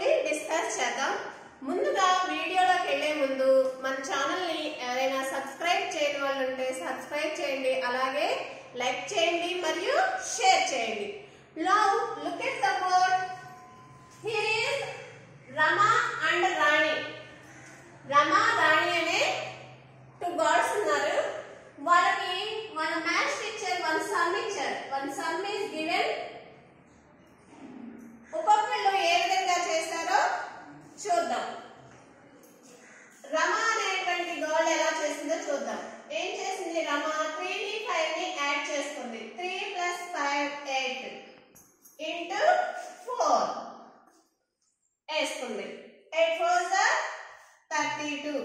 ని డిస్కస్ చేద్దాం ముందుగా వీడియోలోకి వెళ్లే ముందు మన ఛానల్ ని ఎవరైనా సబ్స్క్రైబ్ చేయని వాళ్ళు ఉంటే సబ్స్క్రైబ్ చేయండి అలాగే లైక్ చేయండి మరియు షేర్ చేయండి now look at the board here is Rama and Rani Rama Rani అనే టూ గాడ్స్ ఉన్నారు వాళ్ళకి మన మ్యాథ్స్ టీచర్ వన్ సమ్ ఇచ్చారు వన్ సమ్ ఈస్ గివెన్ ఒక్కొక్కళ్ళు ఏ విధంగా చేశారో చూద్దాం రమ అనేటువంటి గర్ల్ ఎలా చేసిందో చూద్దాం ఏం చేసింది రమ త్రీ ని ఫైవ్ ని యాడ్ చేసుకుంది three plus five eight into four వేసుకుంది eight four thirty two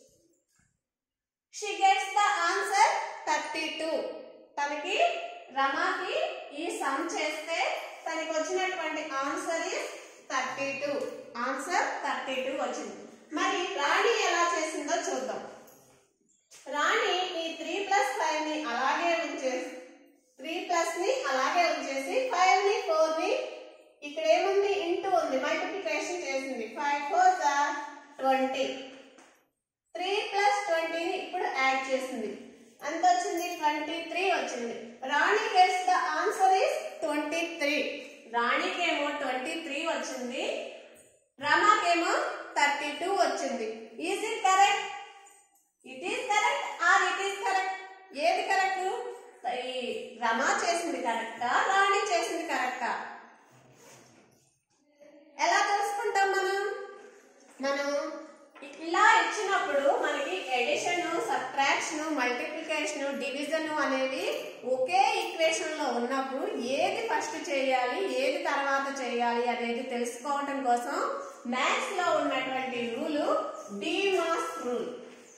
she gets the answer thirty two తనకి రమాకి ఈ సమ్ చేస్తే తనకి వచ్చినటువంటి answer is thirty two answer thirty two వచ్చింది మరి రాణి ఎలా చేసిందో చూద్దాం రాణి ఈ త్రీ ప్లస్ ఫైవ్ ని అలాగే ఉంచేసి త్రీ ప్లస్ ని అలాగే ఉంచేసి ఫైవ్ ని ఫోర్ ని ఇక్కడ ఏముంది ఇంటూ ఉంది మల్టిప్లికేషన్ చేసింది five four twenty three plus ట్వంటీని ఇప్పుడు యాడ్ చేసింది ఎంత వచ్చింది ట్వంటీ త్రీ వచ్చింది Rani gets the answer is twenty three రాణికేమో ట్వంటీ త్రీ వచ్చింది రమాకేమో థర్టీ టూ వచ్చింది is it correct it is correct or it is correct ఏది కరెక్ట్ ఈ రమా చేసింది కరెక్టా రాణి చేసింది కరెక్టా ఎలా తెలుసుకుంటాం మనం మనం ఇలా ఇచ్చినప్పుడు మనకి ఎడిషన్ సబ్ట్రాక్షన్ మల్టిప్లికేషన్ డివిజన్ అనేవి ఒకే ఈక్వేషన్ లో ఉన్నప్పుడు ఏది ఫస్ట్ చేయాలి ఏది తర్వాత చేయాలి అనేది తెలుసుకోవడం కోసం మ్యాథ్స్ లో ఉన్నటువంటి rule DMAS rule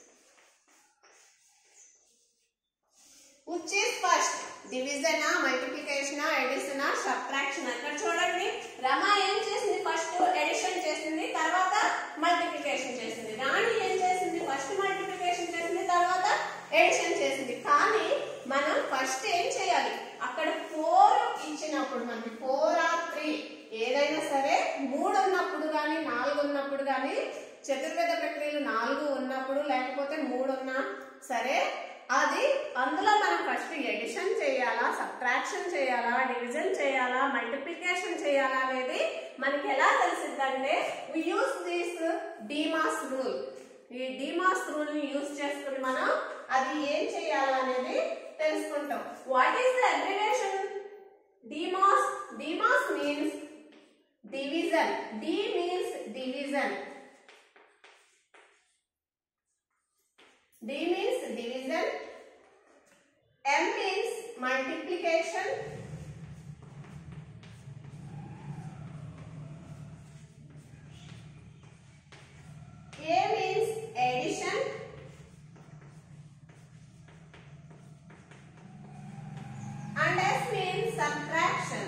which is first division multiplication addition subtraction అక్కడ చూడండి రమ ఏం చేసింది ఫస్ట్ ఎడిషన్ చేసింది తర్వాత మల్టిప్లికేషన్ చేసింది రాణి ఏం చేసింది ఫస్ట్ మల్టిప్లికేషన్ చేసింది తర్వాత ఎడిషన్ చేసింది కానీ మనం ఫస్ట్ ఏం చేయాలి అక్కడ ఫోర్ ఇచ్చినప్పుడు మనకి ఫోర్ ఆర్ త్రీ ఏదైనా సరే మూడు ఉన్నప్పుడు కానీ నాలుగు ఉన్నప్పుడు కానీ చతుర్వేద ప్రక్రియలు నాలుగు ఉన్నప్పుడు లేకపోతే మూడు ఉన్నా సరే అది అందులో మనం ఫస్ట్ ఎడిషన్ చేయాలా సబ్ట్రాక్షన్ చేయాలా డివిజన్ చేయాలా మల్టిప్లికేషన్ చేయాలా అనేది మనకి ఎలా తెలిసిందంటే we use this DMAS rule ఈ డిమాస్ రూల్ ని యూస్ చేసుకుని మనం అది ఏం చేయాలనేది తెలుసుకుంటాం what is the abbreviation DMAS DMAS means division D means division D means division, M means multiplication, A means addition, and S means subtraction.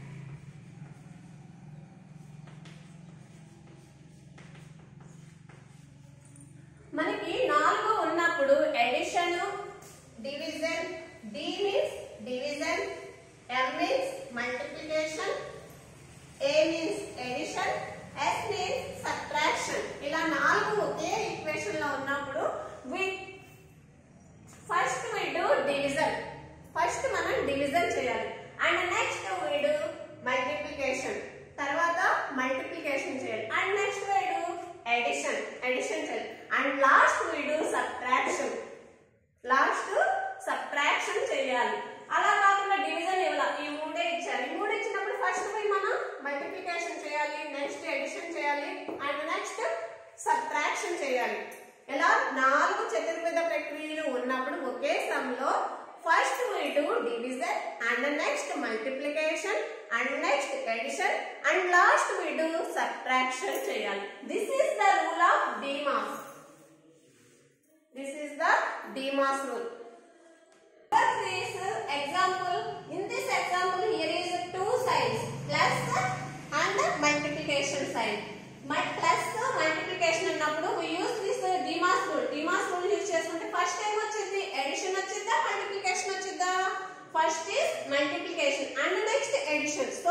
మనకి నాలుగు ఉన్నప్పుడు addition division D means division M means multiplication A means addition S means subtraction ఇలా నాలుగు ఒకే equation లో ఉన్నప్పుడు we first we do division first మనం division చేయాలి and next we do multiplication తర్వాత మల్టిప్లికేషన్ చేయాలి and next we do addition addition చేయాలి and last we do subtraction last subtraction చేయాలి అలా కాకుండా డివిజన్ ఇవ్వాలి ఈ మూడే ఇచ్చారు ఈ మూడు ఇచ్చినప్పుడు ఫస్ట్ పోయి మనం మల్టిప్లికేషన్ చేయాలి నెక్స్ట్ ఎడిషన్ చేయాలి అండ్ నెక్స్ట్ సబ్ట్రాక్షన్ చేయాలి ఇలా నాలుగు చతుర్విధ ప్రక్రియలు ఉన్నప్పుడు ఒకే సమ్లో first we do division and next multiplication and next addition and last we do subtraction చేయాలి this is the rule of DMAS this is the DMAS rule this example in this example here is two signs plus and multiplication sign my plus multiplication అన్నప్పుడు we use this DMAS rule DMAS rule use చేసుకుంటే first time వచ్చింది addition వచ్చిందా multiplication వచ్చిందా first is multiplication and next addition so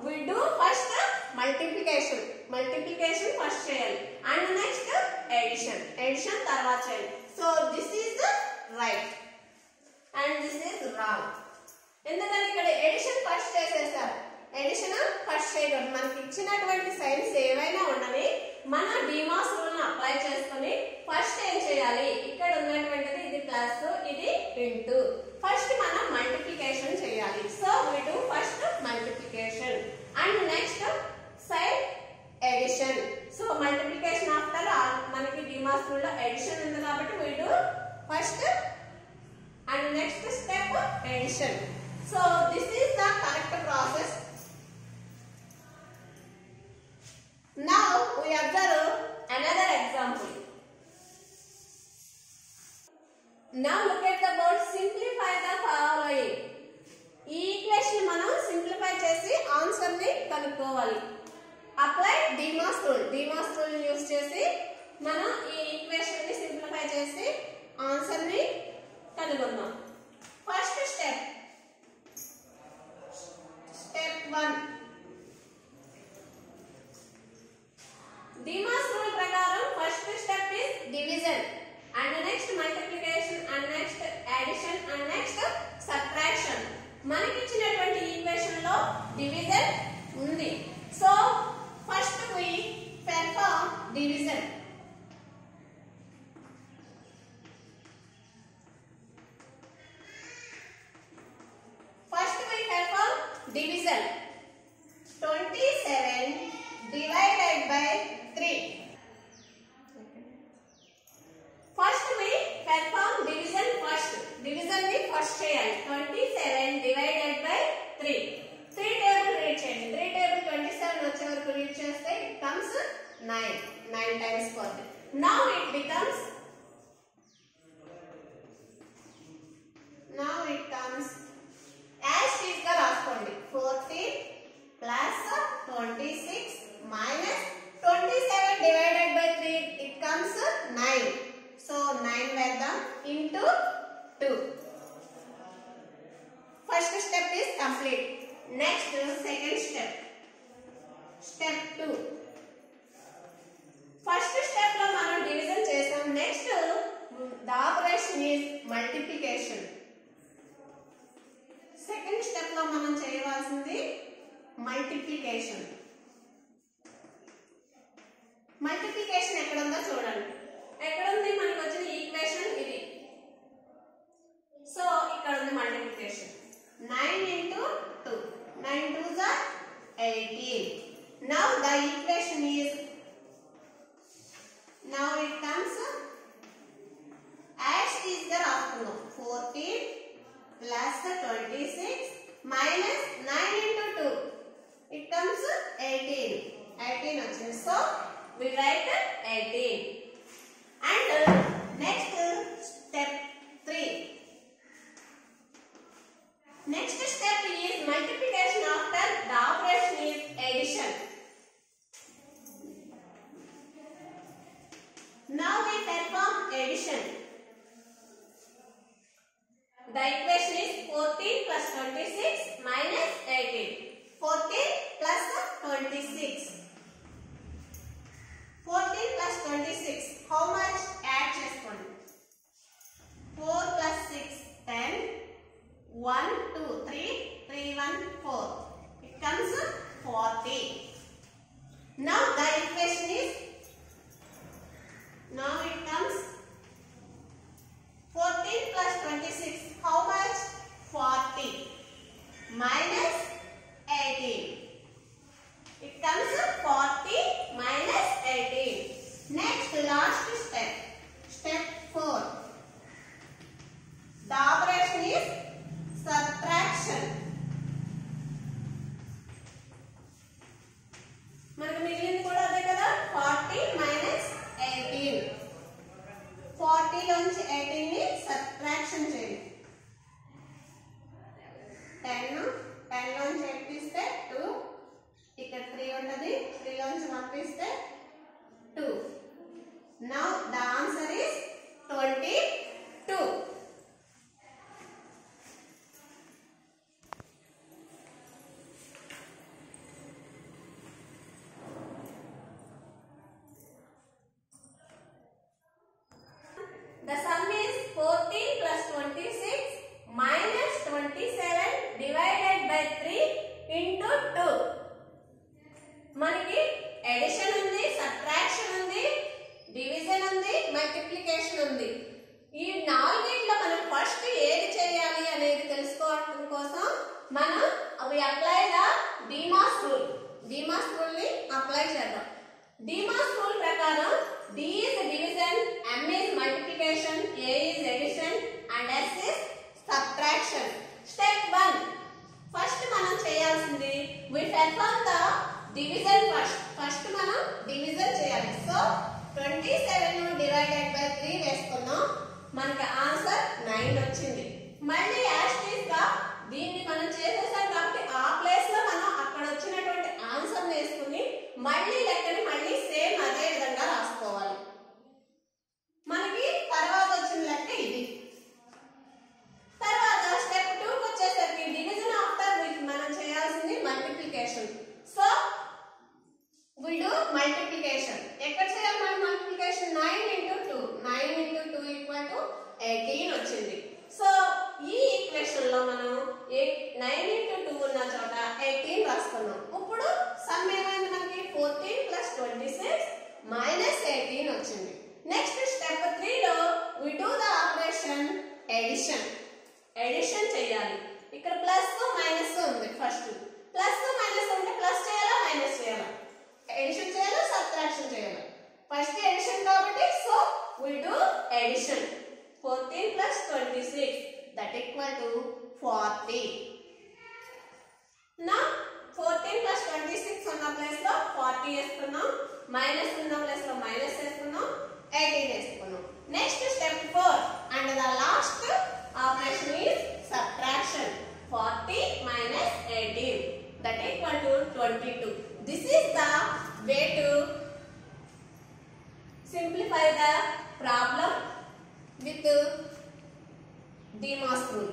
we do first multiplication multiplication first చేయాలి and next addition addition తర్వాత చేయాలి so this is the right and this is wrong ఎందుకని ఇక్కడ addition first చేసేసారు addition first చేయకూడదు మనకి ఇచ్చినటువంటి సైన్స్ ఏవైనా ఉండని మన డిమాస్ రూల్ అప్లై చేసుకొని ఫస్ట్ ఏం చేయాలి ఇక్కడ ఉన్నటువంటిది ఇది ప్లస్ ఇది ఇంటూ ఫస్ట్ మనం మల్టిప్లికేషన్ చేయాలి so we do first multiplication and next side addition so multiplication after మనకి డిమాస్ రూల్ లో ఎడిషన్ ఉంది కాబట్టి we do first and next step addition so this is the correct process now we observe another example now look at the board simplify the following ఈ equation మనం simplify చేసి answer ని కనుక్కోవాలి apply DMAS rule DMAS rule use చేసి మనం ఈ equation ని simplify చేసి ఆన్సర్ ని కనుగొందాం first step step one DMAS rule ప్రకారం first step is division and next multiplication and next addition and next subtraction మనకి ఇచ్చినటువంటి ఈక్వేషన్ లో డివిజన్ ఉంది so first we perform division First we perform division. 27 divided by 3. First we perform division first. Division ni first చేయాలి 27 divided by 3. 3 table read చేయండి 3 table 27 వచ్చే వరకు read చేస్తే it comes 9. 9 times 40. Now it becomes now it comes as టీజ్ గా రాసుకోండి fourteen plus twenty six minus twenty seven divided by three it comes nine so nine వేద్దాం into two first step is complete next second step step two first step లో మనం division చేసాం next the operation is multiplication second step లో మనం చేయవలసింది multiplication multiplication ఎక్కడ ఉందో చూడండి ఎక్కడ ఉంది మనకి వచ్చిన ఈక్వేషన్ ఇది సో ఇక్కడ ఉంది multiplication nine into two nine two జా eighteen now the equation is now it comes as is the రాసుకుందాం fourteen plus 26 minus 9 into 2. It comes 18. 18 వచ్చింది. So, we write 18. And uh, next uh, step 3. Next step is multiplication after the operation is addition. Now we perform addition. The equation is 14 plus 26 minus 18. 14 plus 26. 14 plus 26. How much? Add చేసుకోండి 4 plus 6, 10. 1, 2, 3, 3, 1, 4. It comes 40. Now the equation is, now it comes perform the division first. First మనం division చేయాలి so twenty seven divided by three వేసుకున్నాం మనకి answer nine వచ్చింది మళ్ళీ యాస్టీస్ గా దీన్ని మనం చేసేసాం కాబట్టి ఆ ప్లేస్ లో మనం అక్కడ వచ్చినటువంటి ఆన్సర్ వేసుకుని మళ్ళీ లెక్కని మళ్ళీ సేమ్ అదే విధంగా రాసుకోవాలి మనకి తర్వాత వచ్చిన లెక్క ఇది తర్వాత స్టెప్ టూ వచ్చేసరికి డివిజన్ ఆఫ్టర్ విచ్ మనం చేయాల్సింది multiplication so we do multiplication ఎక్కడ చేయాలి మనం multiplication nine into two nine into two equal to eighteen వచ్చింది సో ఈ ఈక్వేషన్ లో మనం నైన్ ఇంటూ టూ ఉన్న చోట ఎయిటీన్ రాసుకున్నాం ఇప్పుడు సమ్ ఏమైంది మనకి fourteen plus twenty six minus eighteen వచ్చింది నెక్స్ట్ స్టెప్ త్రీ లో we do the operation addition addition చేయాలి ఇక్కడ ప్లస్ మైనస్ ఉంది ఫస్ట్ ప్లస్ మైనస్ ఉంటే ప్లస్ చేయాలా మైనస్ చేయాలా ఎడిషన్ చేయాలా సబ్ట్రాక్షన్ చేయాలా ఫస్ట్ ఎడిషన్ కాబట్టి so we do addition 14 plus 26 that equal to 40 నా 14 ప్లస్ 26 ఉన్న ప్లేస్ లో 40 వేసుకున్నాం మైనస్ ఉన్న ప్లేస్ లో మైనస్ వేసుకున్నాం 18 వేసుకున్నాం next step 4 and the last operation is subtraction 40 minus 18 that equal to 22 this is the way to simplify the problem with Demas rule